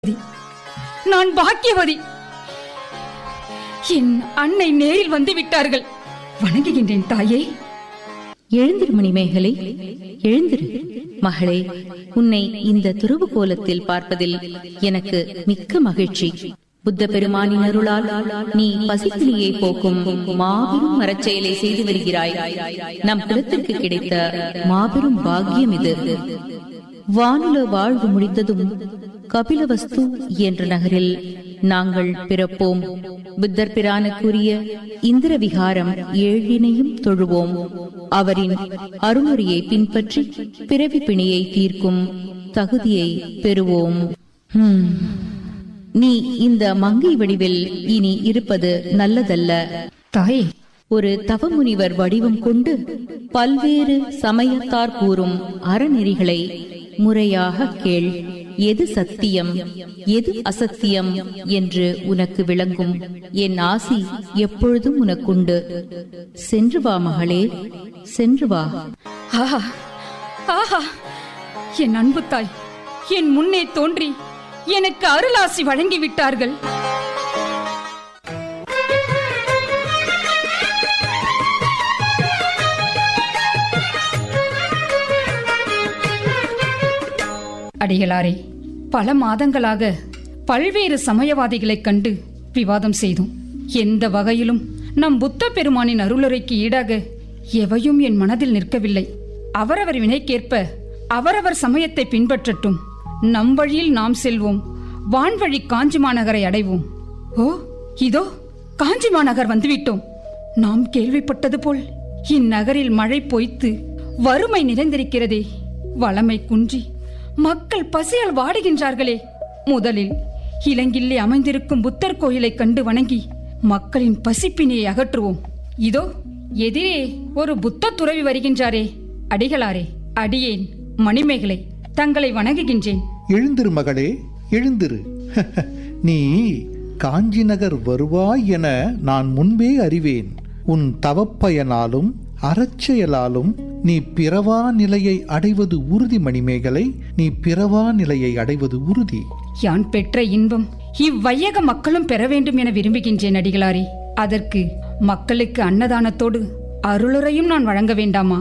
நான் பாக்கியவதி என் அன்னை நேரில் வந்து விட்டார்கள் வணங்குகின்றேன் தாயே எழுந்திரு மணிமேகலை எழுந்திரு மகளே உன்னை இந்த துருவு கோலத்தில் பார்ப்பதில் எனக்கு மிக்க மகிழ்ச்சி புத்த பெருமானின் அருளால் நீ பசிப்பினியை போக்கும் மாபெரும் மரச்செயலை செய்து வருகிறாய் நம் குலத்திற்கு கிடைத்த மாபெரும் பாக்கியம் இது வானுல வாழ்வு முடிந்ததும் கபிலவஸ்து என்ற நகரில் நாங்கள் பிறப்போம் புத்தர் பிரானுக்குரிய இந்திர விகாரம் ஏழினையும் தொழுவோம் அவரின் அருமுறையை பின்பற்றி பிறவி பிணியை தீர்க்கும் தகுதியை பெறுவோம் ஹம். நீ இந்த மங்கை வடிவில் இனி இருப்பது நல்லதல்ல தாயே ஒரு தவமுனிவர் வடிவம் கொண்டு பல்வேறு சமயத்தார் கூறும் அறநெறிகளை முறையாக கேள் எது சத்தியம் எது அசத்தியம் என்று உனக்கு விளங்கும் என் ஆசி எப்பொழுதும் உனக்குண்டு சென்று வா மகளே சென்று வா ஆஹா ஆஹா என் அன்பு தாய் என் முன்னே தோன்றி எனக்கு அருளாசி வழங்கி விட்டார்கள் அடிகளாரே பல மாதங்களாக பல்வேறு சமயவாதிகளைக் கண்டு விவாதம் செய்தோம் எந்த வகையிலும் நம் புத்த பெருமானின் அருளுரைக்கு ஈடாக எவையும் என் மனதில் நிற்கவில்லை அவரவர் வினைக்கேற்ப அவரவர் சமயத்தை பின்பற்றட்டும் நம் வழியில் நாம் செல்வோம் வான்வழி காஞ்சி மாநகரை அடைவோம் ஓ இதோ காஞ்சி மாநகர் வந்துவிட்டோம் நாம் கேள்விப்பட்டது போல் இந்நகரில் மழை பொய்த்து வறுமை நிறைந்திருக்கிறதே வளமை குன்றி மக்கள் பசியால் வாடுகின்றார்களே முதலில் இலங்கிள்ளி அமைந்திருக்கும் புத்தர் கோயிலை கண்டு வணங்கி மக்களின் பசிப்பினியை அகற்றுவோம் இதோ எதிரே ஒரு புத்த துறவி வருகின்றாரே அடிகளாரே அடியேன் மணிமேகலை தங்களை வணங்குகின்றேன் எழுந்திரு மகளே எழுந்திரு நீ காஞ்சி நகர் வருவாய் என நான் முன்பே அறிவேன் உன் தவப்பயனாலும் அறச்செயலாலும் நீ பிறவா நிலையை அடைவது உறுதி மணிமேகலை நீ பிறவா நிலையை அடைவது உறுதி யான் பெற்ற இன்பம் இவ்வையக மக்களும் பெற வேண்டும் என விரும்புகின்றேன் அடிகளாரே அதற்கு மக்களுக்கு அன்னதானத்தோடு அருளுரையும் நான் வழங்க வேண்டாமா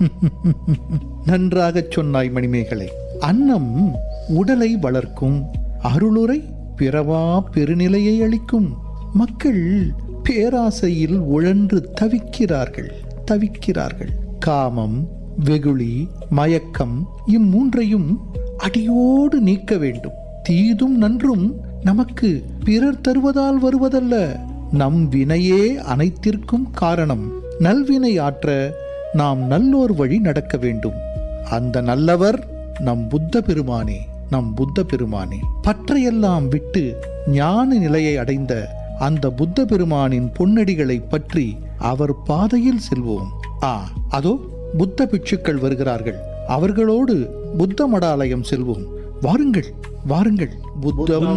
நன்றாகச் சொன்னாய் மணிமேகலை அன்னம் உடலை வளர்க்கும் அருளுரை பிறவா பெருநிலையை அளிக்கும் மக்கள் பேராசையில் உழன்று தவிக்கிறார்கள் தவிக்கிறார்கள் காமம் வெகுளி மயக்கம் இம்மூன்றையும் அடியோடு நீக்க வேண்டும் தீதும் நன்றும் நமக்கு பிறர் தருவதால் வருவதல்ல நம் வினையே அனைத்திற்கும் காரணம் நல்வினை ஆற்ற நாம் நல்லோர் வழி நடக்க வேண்டும் அந்த நல்லவர் நம் புத்த பெருமானே நம் புத்த பெருமானே பற்றையெல்லாம் விட்டு ஞான நிலையை அடைந்த அந்த புத்த பெருமானின் பொன்னடிகளை பற்றி அவர் பாதையில் செல்வோம் ஆ அதோ புத்த பிட்சுக்கள் வருகிறார்கள் அவர்களோடு புத்த மடாலயம் செல்வோம் வாருங்கள் வாருங்கள் புத்தம்